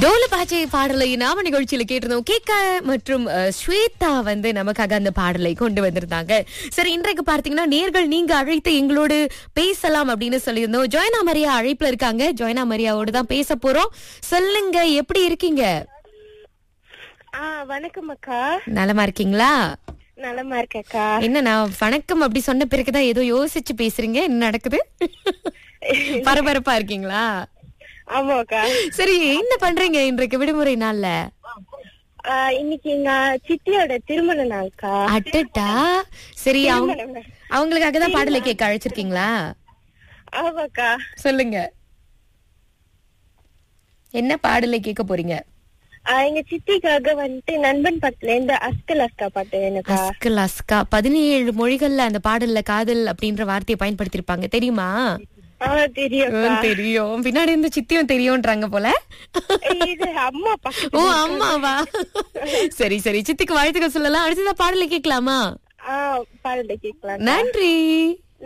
டோல பாச்சை பாடலை நாம நிகழ்ச்சியில கேட்டிருந்தோம் கேக்க மற்றும் அஹ், ஸ்வேதா வந்து நமக்காக அந்த பாடலை கொண்டு வந்திருந்தாங்க சரி இன்றைக்கு பார்த்தீங்கன்னா நேர்கள் நீங்க அழைத்து எங்களோடு பேசலாம் அப்படின்னு சொல்லியிருந்தோம் ஜோயனா மரியா அழைப்புல இருக்காங்க ஜோயனா மரியாவோடு தான் பேச போறோம் சொல்லுங்க எப்படி இருக்கீங்க ஆ வணக்கம் அக்கா நலமா இருக்கீங்களா நலமா இருக்கேக்கா என்ன நான் வணக்கம் அப்படி சொன்ன பிறகுதான் ஏதோ யோசிச்சு பேசுறீங்க என்ன நடக்குது பரபரப்பா இருக்கீங்களா ஆமாக்கா சரி என்ன பண்றீங்க இன்றைக்கு விடுமுறை நாள்ல ஆ, இன்னைக்கு எங்க சித்தியோட திருமண நாள்க்கா அட்டட்டா சரி அவங்க திருமணம் நாள். அவங்களுக்காக தான் பாடலை கேட்க அழைச்சிருக்கீங்களா ஆமாக்கா சொல்லுங்க என்ன பாடலை கேட்க போறீங்க ஆ, எங்க சித்திக்காக வந்துட்டு நண்பன் படத்துல இருந்து அஸ்கல் அஸ்கா பாட்டு வேணுக்கா அஸ்கல் அஸ்கா பதினேழு மொழிகள்ல அந்த பாடல்ல காதல் அப்படின்ற வார்த்தையை பயன்படுத்திருப்பாங்க தெரியுமா ஆ தெரியும் ஹம், தெரியும் பின்னாடி இருந்து சித்தியும் தெரியும்ன்றாங்க போல இது அம்மா பக்கத்து ஓ அம்மாவா சரி சரி சித்திக்கு வாழ்த்துக்கள் சொல்லலாம் அடுத்ததா பாடலை கேட்கலாமா ஆ பாடல கேட்கலாம் நன்றி